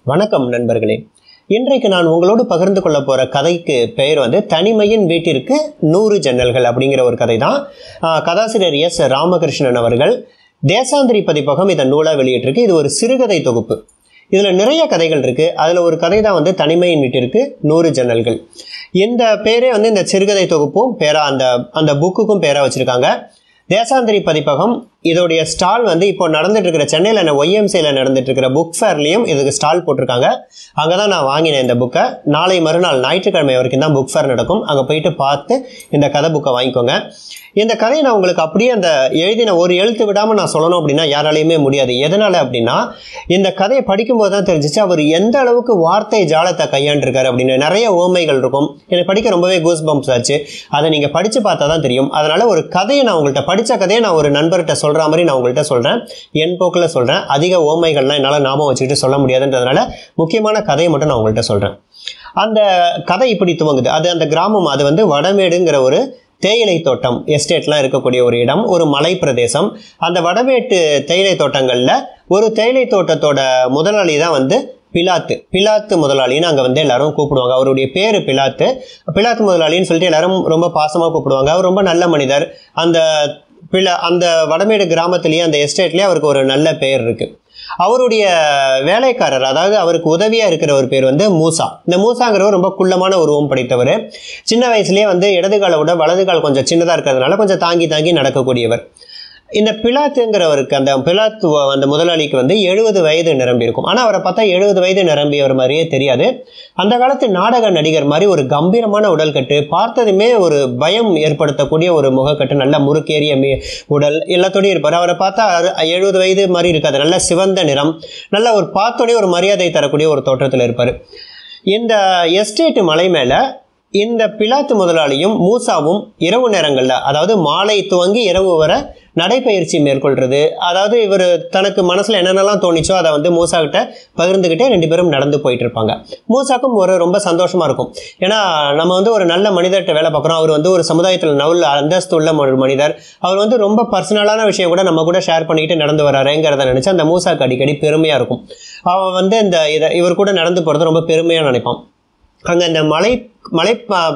வணக்கம் நண்பர்களே இன்றைக்கு நான் உங்களோடு பகிர்ந்து கொள்ள போகிற கதைக்கு பெயர் வந்து தனிமையின் வீட்டிற்கு நூறு ஜன்னல்கள் அப்படிங்கிற ஒரு கதை தான் ஆஹ் கதாசிரியர் எஸ் ராமகிருஷ்ணன் அவர்கள் தேசாந்திரி பதிப்பகம் இதை நூலாக வெளியிட்டிருக்கு இது ஒரு சிறுகதை தொகுப்பு இதில் நிறைய கதைகள் இருக்குது அதில் ஒரு கதை தான் வந்து தனிமையின் வீட்டிற்கு நூறு ஜன்னல்கள் இந்த பேரே வந்து இந்த சிறுகதை தொகுப்பும் பேரா அந்த அந்த புக்குக்கும் பேராக வச்சுருக்காங்க தேசாந்திரி பதிப்பகம் இதோடைய ஸ்டால் வந்து இப்போ நடந்துட்டு இருக்கிற சென்னையில் ஒய்எம்சியில் நடந்துட்டு இருக்கிற புக் ஃபேர்லேயும் இதுக்கு ஸ்டால் போட்டிருக்காங்க அங்கே தான் நான் வாங்கினேன் இந்த புக்கை நாளை மறுநாள் ஞாயிற்றுக்கிழமை வரைக்கும் தான் புக் ஃபேர் நடக்கும் அங்கே போயிட்டு பார்த்து இந்த கதை புக்கை வாங்கிக்கோங்க இந்த கதையை நான் உங்களுக்கு அப்படியே அந்த எழுதின ஒரு எழுத்து விடாமல் நான் சொல்லணும் அப்படின்னா யாராலையுமே முடியாது எதனால் அப்படின்னா இந்த கதையை படிக்கும்போது தான் தெரிஞ்சிச்சு அவர் எந்த அளவுக்கு வார்த்தை ஜாலத்தை கையாண்டிருக்காரு அப்படின்னு நிறைய ஓமைகள் இருக்கும் எனக்கு படிக்க ரொம்பவே கூஸ் பம்ப்ஸ் ஆச்சு அதை நீங்கள் படித்து பார்த்தா தான் தெரியும் அதனால் ஒரு கதையை நான் உங்கள்கிட்ட படித்த கதையை நான் ஒரு நண்பர்கிட்ட சொல்கிற மாதிரி நான் உங்கள்கிட்ட சொல்கிறேன் என் போக்கில் சொல்கிறேன் அதிக ஓமைகள்லாம் என்னால் ஞாபகம் வச்சுக்கிட்டு சொல்ல முடியாதுன்றதுனால முக்கியமான கதையை மட்டும் நான் உங்கள்கிட்ட சொல்கிறேன் அந்த கதை இப்படி துவங்குது அது அந்த கிராமம் அது வந்து வடமேடுங்கிற ஒரு தேயிலை தோட்டம் எஸ்டேட்லாம் இருக்கக்கூடிய ஒரு இடம் ஒரு மலை பிரதேசம் அந்த வடமேட்டு தேயிலை தோட்டங்களில் ஒரு தேயிலை தோட்டத்தோட முதலாளி தான் வந்து பிலாத்து பிலாத்து முதலாளின்னு அங்கே வந்து எல்லாரும் கூப்பிடுவாங்க அவருடைய பேர் பிலாத்து பிலாத்து முதலாளின்னு சொல்லிட்டு எல்லாரும் ரொம்ப பாசமாக கூப்பிடுவாங்க அவர் ரொம்ப நல்ல மனிதர் அந்த பில அந்த வடமேடு கிராமத்திலேயே அந்த எஸ்டேட்லேயே அவருக்கு ஒரு நல்ல பெயர் இருக்குது அவருடைய வேலைக்காரர் அதாவது அவருக்கு உதவியாக இருக்கிற ஒரு பேர் வந்து மூசா இந்த மூசாங்கிறவர் ரொம்ப குள்ளமான உருவம் படைத்தவர் சின்ன வயசுலேயே வந்து இடது காலை விட வலது கால் கொஞ்சம் சின்னதாக இருக்கிறதுனால கொஞ்சம் தாங்கி தாங்கி நடக்கக்கூடியவர் இந்த பிலாத்துங்கிறவருக்கு அந்த பிலாத்து அந்த முதலாளிக்கு வந்து எழுபது வயது நிரம்பி இருக்கும் ஆனால் அவரை பார்த்தா எழுபது வயது நிரம்பியவர் மாதிரியே தெரியாது அந்த காலத்து நாடக நடிகர் மாதிரி ஒரு கம்பீரமான உடல்கட்டு பார்த்ததுமே ஒரு பயம் ஏற்படுத்தக்கூடிய ஒரு முகக்கட்டு நல்ல முறுக்கேறிய மீ உடல் எல்லாத்தோடையும் இருப்பார் அவரை பார்த்தா எழுபது வயது மாதிரி இருக்காது நல்ல சிவந்த நிறம் நல்ல ஒரு பார்த்தோடய ஒரு மரியாதை தரக்கூடிய ஒரு தோற்றத்தில் இருப்பார் இந்த எஸ்டேட்டு மலை மேலே இந்த பிலாத்து முதலாளியும் மூசாவும் இரவு நேரங்களில் அதாவது மாலை துவங்கி இரவு வரை நடைப்பயிற்சி மேற்கொள்கிறது அதாவது இவர் தனக்கு மனசில் என்னென்னலாம் தோணிச்சோ அதை வந்து மூசா கிட்ட பகிர்ந்துக்கிட்டே ரெண்டு பேரும் நடந்து போயிட்டு இருப்பாங்க மூசாக்கும் ஒரு ரொம்ப சந்தோஷமாக இருக்கும் ஏன்னா நம்ம வந்து ஒரு நல்ல மனிதர்கிட்ட வேலை பார்க்குறோம் அவர் வந்து ஒரு சமுதாயத்தில் நவுல் அந்தஸ்து உள்ள ஒரு மனிதர் அவர் வந்து ரொம்ப பர்சனலான விஷயம் கூட நம்ம கூட ஷேர் பண்ணிக்கிட்டு நடந்து வராருங்கிறத நினச்சி அந்த மூசாக்கு அடிக்கடி பெருமையாக இருக்கும் அவன் வந்து இந்த இதை இவர் கூட நடந்து போகிறது ரொம்ப பெருமையாக நினைப்பான் அங்கே இந்த மலை மலை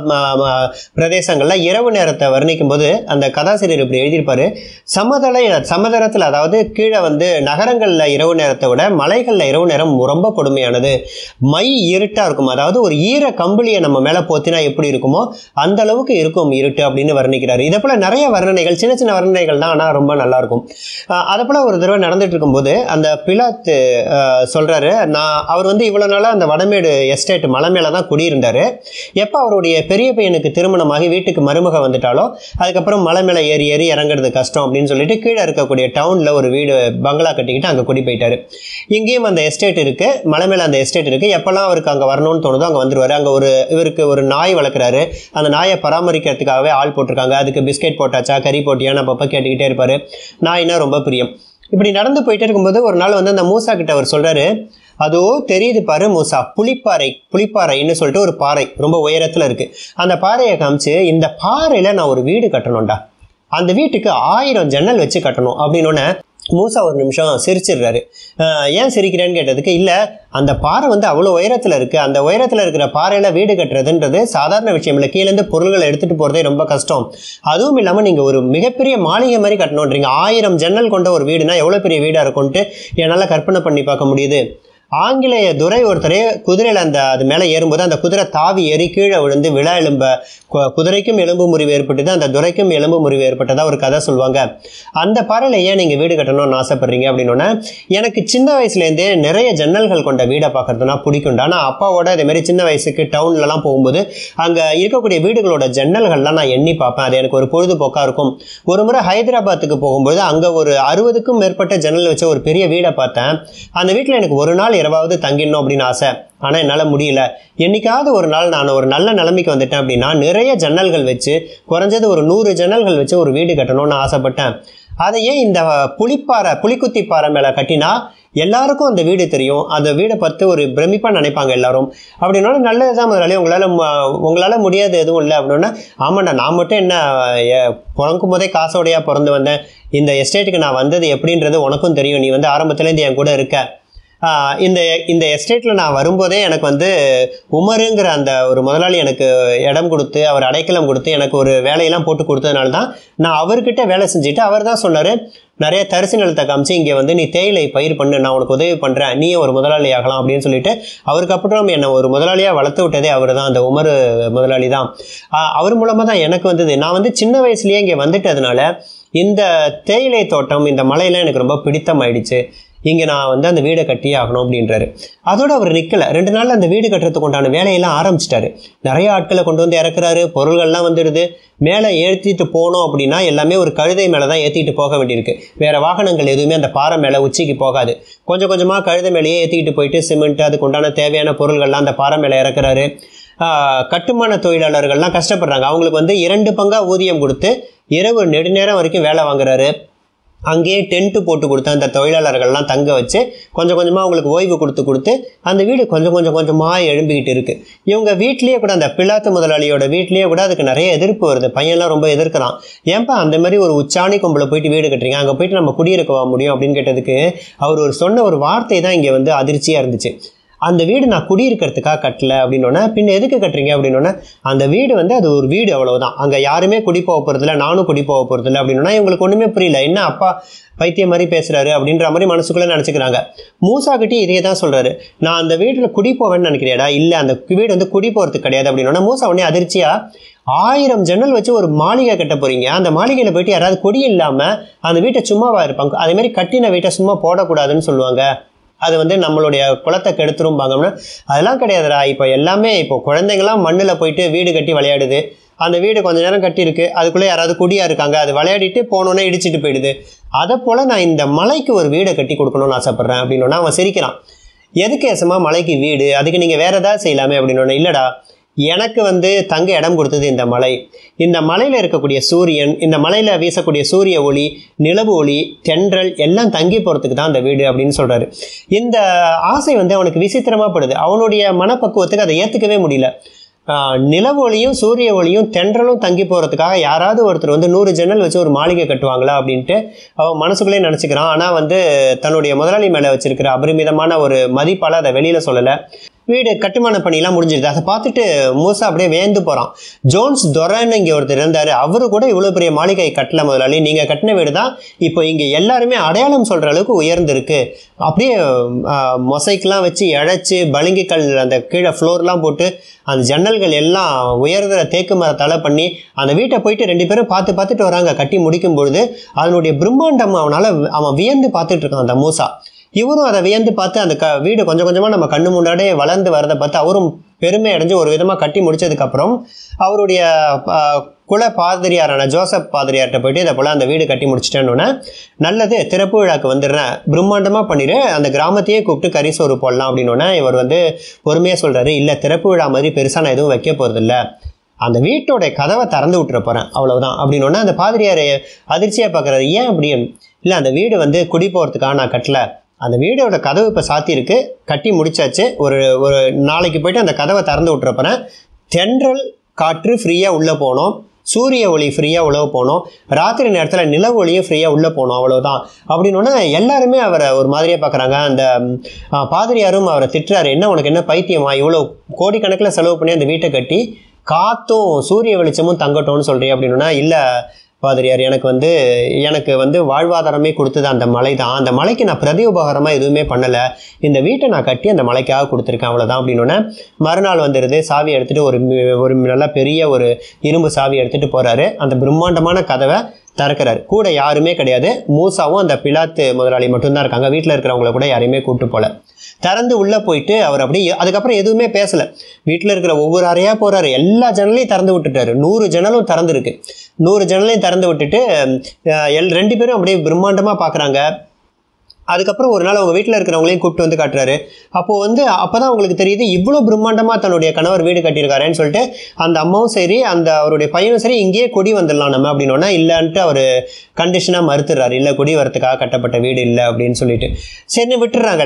பிரதேசங்களில் இரவு நேரத்தை வர்ணிக்கும் போது அந்த கதாசிரியர் இப்படி எழுதியிருப்பார் சமதள சமதளத்தில் அதாவது கீழே வந்து நகரங்களில் இரவு நேரத்தை விட மலைகளில் இரவு நேரம் ரொம்ப கொடுமையானது மை இருட்டாக இருக்கும் அதாவது ஒரு ஈர கம்பளியை நம்ம மேலே போத்தினா எப்படி இருக்குமோ அந்த அளவுக்கு இருக்கும் இருட்டு அப்படின்னு வர்ணிக்கிறார் இதை போல் நிறைய வர்ணனைகள் சின்ன சின்ன வர்ணனைகள் தான் ஆனால் ரொம்ப நல்லாயிருக்கும் அதை போல் ஒரு தடவை நடந்துட்டு இருக்கும்போது அந்த பிலாத்து சொல்கிறாரு நான் அவர் வந்து இவ்வளோ நாளாக அந்த வடமேடு எஸ்டேட் மலை மேலே தான் குடியிருந்தார் எப்போ அவருடைய பெரிய பையனுக்கு திருமணமாகி வீட்டுக்கு மருமக வந்துட்டாலோ அதுக்கப்புறம் மலை மேலே ஏறி ஏறி இறங்குறது கஷ்டம் அப்படின்னு சொல்லிட்டு கீழே இருக்கக்கூடிய டவுனில் ஒரு வீடு பங்களா கட்டிக்கிட்டு அங்கே குடி போயிட்டாரு இங்கேயும் அந்த எஸ்டேட் இருக்குது மலை மேலே அந்த எஸ்டேட் இருக்குது எப்போல்லாம் அவருக்கு அங்கே வரணும்னு தோணுதோ அங்கே வந்துருவார் அங்கே ஒரு இவருக்கு ஒரு நாய் வளர்க்குறாரு அந்த நாயை பராமரிக்கிறதுக்காகவே ஆள் போட்டிருக்காங்க அதுக்கு பிஸ்கெட் போட்டாச்சா கறி போட்டியான்னு அப்பப்போ கேட்டுக்கிட்டே இருப்பார் நாய்னா ரொம்ப பிரியம் இப்படி நடந்து போயிட்டே இருக்கும்போது ஒரு நாள் வந்து அந்த மூசா கிட்ட அவர் சொல்கிறாரு அதோ தெரியுது பாரு மூசா புளிப்பாறை புளிப்பாறைன்னு சொல்லிட்டு ஒரு பாறை ரொம்ப உயரத்தில் இருக்குது அந்த பாறையை காமிச்சு இந்த பாறையில் நான் ஒரு வீடு கட்டணும்டா அந்த வீட்டுக்கு ஆயிரம் ஜன்னல் வச்சு கட்டணும் அப்படின்னோடனே மூசா ஒரு நிமிஷம் சிரிச்சிடுறாரு ஏன் சிரிக்கிறேன்னு கேட்டதுக்கு இல்லை அந்த பாறை வந்து அவ்வளோ உயரத்தில் இருக்குது அந்த உயரத்தில் இருக்கிற பாறையில் வீடு கட்டுறதுன்றது சாதாரண விஷயம் இல்லை கீழேருந்து பொருள்களை எடுத்துகிட்டு போகிறதே ரொம்ப கஷ்டம் அதுவும் இல்லாமல் நீங்கள் ஒரு மிகப்பெரிய மாளிகை மாதிரி கட்டணுன்றீங்க ஆயிரம் ஜன்னல் கொண்ட ஒரு வீடுனா எவ்வளோ பெரிய வீடாக இருக்கும்ன்ட்டு என்னால் கற்பனை பண்ணி பார்க்க முடியுது ஆங்கிலேய துறை ஒருத்தரே குதிரையில் அந்த அது மேலே ஏறும்போது அந்த குதிரை தாவி ஏறி கீழே விழுந்து விழா எலும்ப குதிரைக்கும் எலும்பு முறிவு ஏற்பட்டது அந்த துரைக்கும் எலும்பு முறிவு ஏற்பட்டதாக ஒரு கதை சொல்லுவாங்க அந்த பாறையில் ஏன் நீங்கள் வீடு கட்டணும்னு ஆசைப்பட்றீங்க அப்படின்னோடனே எனக்கு சின்ன வயசுலேருந்தே நிறைய ஜன்னல்கள் கொண்ட வீடை பார்க்குறதுனா பிடிக்கும்டா ஆனால் அப்பாவோட இதேமாரி சின்ன வயசுக்கு டவுன்லலாம் போகும்போது அங்கே இருக்கக்கூடிய வீடுகளோட ஜன்னல்கள்லாம் நான் எண்ணி பார்ப்பேன் அது எனக்கு ஒரு பொழுதுபோக்காக இருக்கும் ஒரு முறை ஹைதராபாத்துக்கு போகும்போது அங்கே ஒரு அறுபதுக்கும் மேற்பட்ட ஜன்னல் வச்ச ஒரு பெரிய வீடை பார்த்தேன் அந்த வீட்டில் எனக்கு ஒரு நாள் இரவாவது தங்கிடணும் அப்படின்னு ஆசை ஆனால் என்னால் முடியல என்னைக்காவது ஒரு நாள் நான் ஒரு நல்ல நிலைமைக்கு வந்துட்டேன் அப்படின்னா நிறைய ஜன்னல்கள் வச்சு குறைஞ்சது ஒரு நூறு ஜன்னல்கள் வச்சு ஒரு வீடு கட்டணும்னு ஆசைப்பட்டேன் அதை ஏன் இந்த புளிப்பாறை புளிக்குத்தி பாறை மேலே கட்டினா எல்லாருக்கும் அந்த வீடு தெரியும் அந்த வீடை பார்த்து ஒரு பிரமிப்பாக நினைப்பாங்க எல்லாரும் அப்படின்னா நல்லது தான் முதலாளி உங்களால் உங்களால் முடியாது எதுவும் இல்லை அப்படின்னா ஆமாண்டா நான் மட்டும் என்ன பிறக்கும் போதே காசோடையாக பிறந்து வந்தேன் இந்த எஸ்டேட்டுக்கு நான் வந்தது எப்படின்றது உனக்கும் தெரியும் நீ வந்து ஆரம்பத்துலேருந்து என் கூட இருக்க ஆஹ் இந்த இந்த எஸ்டேட்டில் நான் வரும்போதே எனக்கு வந்து உமருங்கிற அந்த ஒரு முதலாளி எனக்கு இடம் கொடுத்து அவர் அடைக்கலம் கொடுத்து எனக்கு ஒரு வேலையெல்லாம் போட்டு கொடுத்ததுனால தான் நான் அவர்கிட்ட வேலை செஞ்சுட்டு அவர் தான் சொன்னார் நிறைய தரிசு நிலத்தை காமிச்சு இங்கே வந்து நீ தேயிலை பயிர் பண்ணு நான் உனக்கு உதவி பண்ணுறேன் நீ ஒரு முதலாளி ஆகலாம் அப்படின்னு சொல்லிட்டு அவருக்கு அப்புறம் என்னை ஒரு முதலாளியாக வளர்த்து விட்டதே அவர் தான் அந்த உமர் முதலாளி தான் ஆஹ் அவர் மூலமாக தான் எனக்கு வந்தது நான் வந்து சின்ன வயசுலேயே இங்கே வந்துட்டதுனால இந்த தேயிலை தோட்டம் இந்த மலையெல்லாம் எனக்கு ரொம்ப பிடித்தமாயிடுச்சு இங்கே நான் வந்து அந்த வீடை கட்டியே ஆகணும் அப்படின்றாரு அதோட அவர் நிற்கல ரெண்டு நாள்ல அந்த வீடு கட்டுறதுக்கு உண்டான வேலையெல்லாம் ஆரம்பிச்சிட்டாரு நிறைய ஆட்களை கொண்டு வந்து இறக்குறாரு பொருள்கள்லாம் வந்துடுது மேலே ஏற்றிட்டு போனோம் அப்படின்னா எல்லாமே ஒரு கழுதை மேலே தான் ஏற்றிட்டு போக வேண்டியிருக்கு வேறு வாகனங்கள் எதுவுமே அந்த பாறை மேலே உச்சிக்கு போகாது கொஞ்சம் கொஞ்சமாக கழுதை மேலேயே ஏற்றிக்கிட்டு போயிட்டு சிமெண்ட் அதுக்கு உண்டான தேவையான பொருள்கள்லாம் அந்த பாறை மேலே இறக்குறாரு ஆஹ் கட்டுமான தொழிலாளர்கள்லாம் கஷ்டப்படுறாங்க அவங்களுக்கு வந்து இரண்டு பங்கா ஊதியம் கொடுத்து இரவு நெடுநேரம் வரைக்கும் வேலை வாங்குறாரு அங்கேயே டென்ட்டு போட்டு கொடுத்து அந்த தொழிலாளர்கள்லாம் தங்க வச்சு கொஞ்சம் கொஞ்சமாக அவங்களுக்கு ஓய்வு கொடுத்து கொடுத்து அந்த வீடு கொஞ்சம் கொஞ்சம் கொஞ்சமாக எழும்பிக்கிட்டு இருக்குது இவங்க வீட்லேயே கூட அந்த பிளாத்து முதலாளியோட வீட்லேயே கூட அதுக்கு நிறைய எதிர்ப்பு வருது பையன்லாம் ரொம்ப எதிர்க்கிறான் ஏன்பா அந்த மாதிரி ஒரு உச்சாணி கொம்பில் போயிட்டு வீடு கட்டுறீங்க அங்கே போயிட்டு நம்ம குடியிருக்க முடியும் அப்படின்னு கேட்டதுக்கு அவர் ஒரு சொன்ன ஒரு வார்த்தை தான் இங்கே வந்து அதிர்ச்சியாக இருந்துச்சு அந்த வீடு நான் குடியிருக்கிறதுக்காக கட்டல அப்படின்னோடனே பின்ன எதுக்கு கட்டுறீங்க அப்படின்னோடனே அந்த வீடு வந்து அது ஒரு வீடு அவ்வளவுதான் அங்கே யாருமே குடி போக போகிறதில்ல நானும் குடி போக போகிறதில்ல அப்படின்னா இவங்களுக்கு ஒன்றுமே புரியல என்ன அப்பா பைத்தியம் மாதிரி பேசுகிறாரு அப்படின்ற மாதிரி மனசுக்குள்ளே நினச்சிக்கிறாங்க மூசாக்கிட்டே இதே தான் சொல்கிறாரு நான் அந்த வீட்டில் குடி போவேன்னு நினைக்கிறியாடா இல்லை அந்த வீடு வந்து குடி போகிறதுக்கு கிடையாது அப்படின்னோடனே மூசா உடனே அதிர்ச்சியாக ஆயிரம் ஜன்னல் வச்சு ஒரு மாளிகை கட்ட போறீங்க அந்த மாளிகையில் போயிட்டு யாராவது கொடி இல்லாமல் அந்த வீட்டை சும்மாவா இருப்பாங்க அதே மாதிரி கட்டின வீட்டை சும்மா போடக்கூடாதுன்னு சொல்லுவாங்க அது வந்து நம்மளுடைய குளத்தை கெடுத்துரும்பாங்கன்னா அதெல்லாம் கிடையாதுடா இப்போ எல்லாமே இப்போ குழந்தைங்களாம் மண்ணில் போயிட்டு வீடு கட்டி விளையாடுது அந்த வீடு கொஞ்ச நேரம் கட்டியிருக்கு அதுக்குள்ளே யாராவது குடியாக இருக்காங்க அது விளையாடிட்டு போனோன்னே இடிச்சிட்டு போயிடுது அதை போல் நான் இந்த மலைக்கு ஒரு வீடை கட்டி கொடுக்கணும்னு ஆசைப்பட்றேன் அப்படின்னோன்னா அவன் சிரிக்கிறான் எதுக்கு ஏசமா மலைக்கு வீடு அதுக்கு நீங்கள் வேறு ஏதாவது செய்யலாமே அப்படின்னோடனே இல்லைடா எனக்கு வந்து தங்க இடம் கொடுத்தது இந்த மலை இந்த மலையில் இருக்கக்கூடிய சூரியன் இந்த மலையில் வீசக்கூடிய சூரிய ஒளி நிலவு ஒளி தென்றல் எல்லாம் தங்கி போகிறதுக்கு தான் அந்த வீடு அப்படின்னு சொல்கிறாரு இந்த ஆசை வந்து அவனுக்கு விசித்திரமாக படுது அவனுடைய மனப்பக்குவத்துக்கு அதை ஏற்றுக்கவே முடியல ஆஹ் நிலவு ஒளியும் சூரிய ஒளியும் தென்றலும் தங்கி போகிறதுக்காக யாராவது ஒருத்தர் வந்து நூறு ஜன்னல் வச்சு ஒரு மாளிகை கட்டுவாங்களா அப்படின்ட்டு அவன் மனசுக்குள்ளே நினச்சிக்கிறான் ஆனால் வந்து தன்னுடைய முதலாளி மேலே வச்சிருக்கிற அபரிமிதமான ஒரு மதிப்பால் அதை வெளியில் சொல்லலை வீடு கட்டுமான பணியெல்லாம் முடிஞ்சிருது அதை பார்த்துட்டு மூசா அப்படியே வேந்து போகிறான் ஜோன்ஸ் தொரன்னு இங்கே ஒருத்தர் இருந்தார் அவரு கூட இவ்வளோ பெரிய மாளிகை கட்டல முதலாளி நீங்கள் கட்டின வீடு தான் இப்போ இங்கே எல்லாருமே அடையாளம் சொல்கிற அளவுக்கு உயர்ந்திருக்கு அப்படியே மொசைக்கெலாம் வச்சு இழைச்சி பளிங்கிக்கல் அந்த கீழே ஃப்ளோர்லாம் போட்டு அந்த ஜன்னல்கள் எல்லாம் உயர்கிற தேக்கு மரத்தால் பண்ணி அந்த வீட்டை போயிட்டு ரெண்டு பேரும் பார்த்து பார்த்துட்டு வராங்க கட்டி முடிக்கும் பொழுது அதனுடைய பிரம்மாண்டம் அவனால் அவன் வியந்து பார்த்துட்டு இருக்கான் அந்த மூசா இவரும் அதை வியந்து பார்த்து அந்த க வீடு கொஞ்சம் கொஞ்சமாக நம்ம கண்ணு முன்னாடியே வளர்ந்து வரதை பார்த்து அவரும் பெருமை அடைஞ்சு ஒரு விதமாக கட்டி முடிச்சதுக்கப்புறம் அவருடைய ஆ, குல பாதிரியாரான ஜோசப் பாதிரியார்கிட்ட போயிட்டு இதை போல் அந்த வீடு கட்டி முடிச்சிட்டேன்னொன்னே நல்லது திறப்பு விழாக்கு வந்துடுறேன் பிரம்மாண்டமாக பண்ணிடு அந்த கிராமத்தையே கூப்பிட்டு கறி சோறு போடலாம் அப்படின்னோடனே இவர் வந்து பொறுமையாக சொல்கிறாரு இல்லை திறப்பு விழா மாதிரி பெருசாக நான் எதுவும் வைக்க போகிறதில்ல அந்த வீட்டோட கதவை திறந்து விட்டுற போகிறேன் அவ்வளவுதான் அப்படின்னோடனே அந்த பாதிரியார் அதிர்ச்சியாக பார்க்குறாரு ஏன் அப்படி இல்லை அந்த வீடு வந்து குடி போகிறதுக்காக நான் கட்டல அந்த வீடோட கதவு இப்போ சாத்தியிருக்கு கட்டி முடிச்சாச்சு ஒரு ஒரு நாளைக்கு போயிட்டு அந்த கதவை திறந்து விட்டுற போகிறேன் தென்றல் காற்று ஃப்ரீயாக உள்ளே போனோம் சூரிய ஒளி ஃப்ரீயாக உள்ள போனோம் ராத்திரி நேரத்தில் நிலவு ஒளியும் ஃப்ரீயாக உள்ளே போனோம் அவ்வளவுதான் அப்படின்னோடனே எல்லாருமே அவரை ஒரு மாதிரியாக பார்க்குறாங்க அந்த ம், ஆ, பாதிரியாரும் அவரை திட்டுறாரு என்ன உனக்கு என்ன பைத்தியமா இவ்வளோ கோடிக்கணக்கில் செலவு பண்ணி அந்த வீட்டை கட்டி காற்றும் சூரிய வெளிச்சமும் தங்கட்டும்னு சொல்கிறீ அப்படின்னா இல்லை பாதிரியார் எனக்கு வந்து எனக்கு வந்து வாழ்வாதாரமே கொடுத்தது அந்த மலை தான் அந்த மலைக்கு நான் பிரதி உபகாரமாக எதுவுமே பண்ணலை இந்த வீட்டை நான் கட்டி அந்த மலைக்காக கொடுத்துருக்கேன் அவ்வளோதான் அப்படின்னோடனே மறுநாள் வந்துடுது சாவி எடுத்துகிட்டு ஒரு மி- ஒரு நல்ல பெரிய ஒரு இரும்பு சாவி எடுத்துகிட்டு போகிறாரு அந்த பிரம்மாண்டமான கதவை திறக்கிறாரு கூட யாருமே கிடையாது மூசாவும் அந்த பிலாத்து முதலாளி மட்டும்தான் இருக்காங்க வீட்டில் இருக்கிறவங்கள கூட யாரையுமே கூட்டு போல திறந்து உள்ளே போயிட்டு அவர் அப்படியே அதுக்கப்புறம் எதுவுமே பேசலை வீட்டில் இருக்கிற ஒவ்வொரு அறையாக போகிறாரு எல்லா ஜன்னலையும் திறந்து விட்டுட்டாரு நூறு ஜன்னலும் திறந்துருக்கு நூறு ஜன்னலையும் திறந்து விட்டுட்டு அஹ், எல் ரெண்டு பேரும் அப்படியே பிரம்மாண்டமாக பார்க்குறாங்க அதுக்கப்புறம் ஒரு நாள் அவங்க வீட்டில் இருக்கிறவங்களையும் கூப்பிட்டு வந்து காட்டுறாரு அப்போது வந்து அப்போ தான் அவங்களுக்கு தெரியுது இவ்வளோ பிரம்மாண்டமாக தன்னுடைய கணவர் வீடு கட்டியிருக்காருன்னு சொல்லிட்டு அந்த அம்மாவும் சரி அந்த அவருடைய பையனும் சரி இங்கேயே கொடி வந்துடலாம் நம்ம அப்படின்னோன்னா இல்லைன்ட்டு அவர் கண்டிஷனாக மறுத்துறாரு இல்லை கொடி வரத்துக்காக கட்டப்பட்ட வீடு இல்லை அப்படின்னு சொல்லிட்டு சரின்னு விட்டுறாங்க எல்லாரும்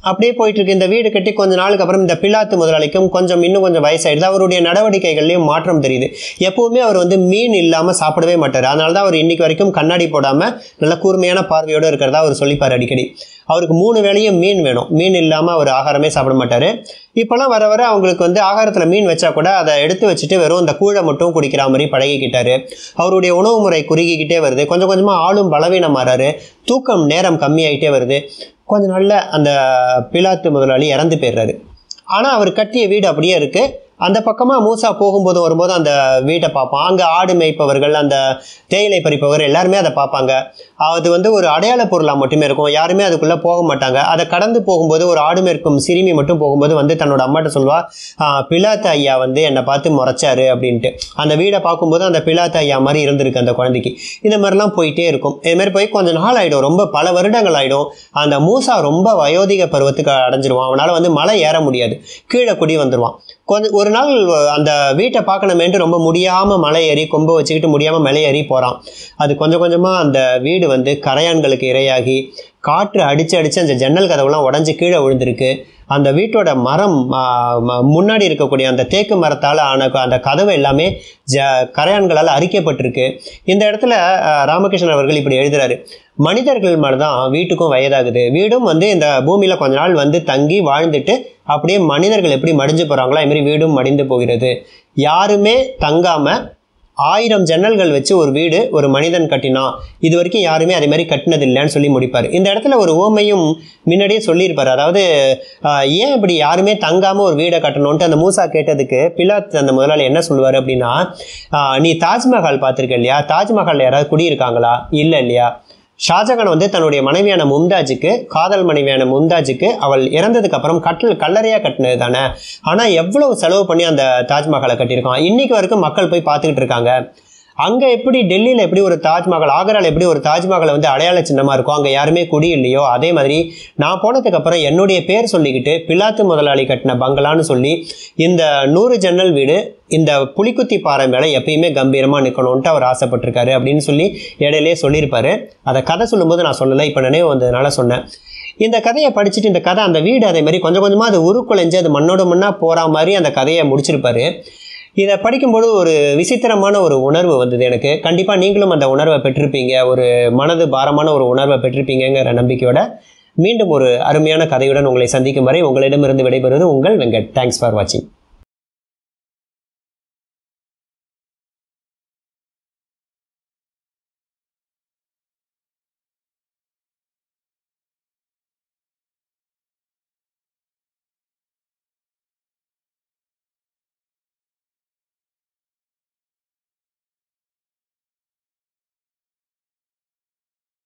அப்படியே போயிட்டு இருக்கு இந்த வீடு கட்டி கொஞ்ச நாளுக்கு அப்புறம் இந்த பிலாத்து முதலாளிக்கும் கொஞ்சம் இன்னும் கொஞ்சம் வயசாயிடுது அவருடைய நடவடிக்கைகள்லையும் மாற்றம் தெரியுது எப்பவுமே அவர் வந்து மீன் இல்லாமல் சாப்பிடவே மாட்டார் அதனால தான் அவர் இன்னைக்கு வரைக்கும் கண்ணாடி போடாமல் நல்ல கூர்மையான பார்வையோடு இருக்கிறதா அவர் சொல்லிப்பார் அடிக்கடி அவருக்கு மூணு வேளையும் மீன் வேணும் மீன் இல்லாமல் அவர் ஆகாரமே சாப்பிட மாட்டார் இப்போல்லாம் வர வர அவங்களுக்கு வந்து ஆகாரத்தில் மீன் வச்சா கூட அதை எடுத்து வச்சுட்டு வெறும் இந்த கூழை மட்டும் குடிக்கிற மாதிரி பழகிக்கிட்டாரு அவருடைய உணவு முறை குறுகிக்கிட்டே வருது கொஞ்சம் கொஞ்சமாக ஆளும் பலவீனம் மாறாரு தூக்கம் நேரம் கம்மியாயிட்டே வருது கொஞ்ச நாளில் அந்த பிலாத்து முதலாளி இறந்து போயிடுறாரு ஆனால் அவர் கட்டிய வீடு அப்படியே இருக்குது அந்த பக்கமாக மூசா போகும்போது வரும்போது அந்த வீட்டை பார்ப்பான் அங்கே ஆடு மேய்ப்பவர்கள் அந்த தேயிலை பறிப்பவர் எல்லாருமே அதை பார்ப்பாங்க அது வந்து ஒரு அடையாள பொருளாக மட்டுமே இருக்கும் யாருமே அதுக்குள்ளே போக மாட்டாங்க அதை கடந்து போகும்போது ஒரு ஆடு மேய்க்கும் சிறுமி மட்டும் போகும்போது வந்து தன்னோட அம்மாட்ட சொல்வா "ஆஹ், பிலாத்து ஐயா வந்து என்னை பார்த்து முறைச்சாரு அப்படின்ட்டு அந்த வீடை பார்க்கும்போது அந்த பிலாத்து ஐயா மாதிரி இருந்திருக்கு அந்த குழந்தைக்கு இந்த மாதிரிலாம் போயிட்டே இருக்கும் இது மாதிரி போய் கொஞ்ச நாள் ஆகிடும் ரொம்ப பல வருடங்கள் ஆகிடும் அந்த மூசா ரொம்ப வயோதிக பருவத்துக்கு அடைஞ்சிருவான் அவனால் வந்து மலை ஏற முடியாது கீழே குடி வந்துடுவான் கொஞ்சம் ஒரு நாள் அந்த வீட்டை பார்க்கணுமேன்ட்டு ரொம்ப முடியாமல் மலை ஏறி கொம்பை வச்சுக்கிட்டு முடியாமல் மலை ஏறி போகிறான் அது கொஞ்சம் கொஞ்சமாக அந்த வீடு வந்து கரையான்களுக்கு இரையாகி காற்று அடித்து அடித்து அந்த ஜன்னல் கதவுலாம் உடஞ்சி கீழே விழுந்திருக்கு அந்த வீட்டோட மரம் ஆ, ம- முன்னாடி இருக்கக்கூடிய அந்த தேக்கு மரத்தால் ஆன க- அந்த கதவு எல்லாமே ஜ கரையான்களால் அரிக்கப்பட்டிருக்கு இந்த இடத்துல ஆ, ராமகிருஷ்ணன் அவர்கள் இப்படி எழுதுறாரு மனிதர்கள் மாதிரி தான் வீட்டுக்கும் வயதாகுது வீடும் வந்து இந்த பூமியில் கொஞ்ச நாள் வந்து தங்கி வாழ்ந்துட்டு அப்படியே மனிதர்கள் எப்படி மடிஞ்சு போகிறாங்களோ அது மாதிரி வீடும் மடிந்து போகிறது யாருமே தங்காமல் ஆயிரம் ஜன்னல்கள் வச்சு ஒரு வீடு ஒரு மனிதன் கட்டினான் இது வரைக்கும் யாருமே அதே மாதிரி கட்டினது இல்லைன்னு சொல்லி முடிப்பார் இந்த இடத்துல ஒரு ஓமையும் முன்னாடியே சொல்லியிருப்பார் அதாவது ஆஹ், ஏன் இப்படி யாருமே தங்காமல் ஒரு வீடை கட்டணும்ன்ட்டு அந்த மூசா கேட்டதுக்கு பிலாத் அந்த முதலாளி என்ன சொல்லுவார் அப்படின்னா ஆஹ், நீ தாஜ்மஹால் பார்த்துருக்க இல்லையா தாஜ்மஹாலில் யாராவது குடியிருக்காங்களா இல்லை இல்லையா ஷாஜகான் வந்து தன்னுடைய மனைவியான மும்தாஜுக்கு காதல் மனைவியான மும்தாஜுக்கு அவள் இறந்ததுக்கு அப்புறம் கட்டல் கல்லறையாக கட்டினது தானே ஆனால் எவ்வளவு செலவு பண்ணி அந்த தாஜ்மஹாலை கட்டியிருக்கான் இன்னைக்கு வரைக்கும் மக்கள் போய் பார்த்துக்கிட்டு இருக்காங்க அங்கே எப்படி டெல்லியில் எப்படி ஒரு தாஜ்மஹால் ஆக்ராவில் எப்படி ஒரு தாஜ்மஹால் வந்து அடையாள சின்னமாக இருக்கும் அங்கே யாருமே குடி இல்லையோ அதே மாதிரி நான் போனதுக்கு அப்புறம் என்னுடைய பேர் சொல்லிக்கிட்டு பிலாத்து முதலாளி கட்டின பங்களான்னு சொல்லி இந்த நூறு ஜன்னல் வீடு இந்த புலிக்குத்தி பாறை மேலே எப்பயுமே கம்பீரமாக நிற்கணும்ன்ட்டு அவர் ஆசைப்பட்டிருக்காரு அப்படின்னு சொல்லி இடையிலேயே சொல்லியிருப்பாரு அதை கதை சொல்லும்போது நான் சொல்லலை இப்போ நினைவு வந்ததுனால சொன்னேன் இந்த கதையை படிச்சுட்டு இந்த கதை அந்த வீடு அதே மாதிரி கொஞ்சம் கொஞ்சமாக அது உருக்குலைஞ்சு அது மண்ணோட மண்ணாக போகிற மாதிரி அந்த கதையை முடிச்சிருப்பாரு இதை படிக்கும்போது ஒரு விசித்திரமான ஒரு உணர்வு வந்தது எனக்கு கண்டிப்பாக நீங்களும் அந்த உணர்வை பெற்றிருப்பீங்க ஒரு மனது பாரமான ஒரு உணர்வை பெற்றிருப்பீங்கங்கிற நம்பிக்கையோட மீண்டும் ஒரு அருமையான கதையுடன் உங்களை சந்திக்கும் வரை உங்களிடமிருந்து விடைபெறுவது உங்கள் வெங்கட் தேங்க்ஸ் ஃபார் வாட்சிங்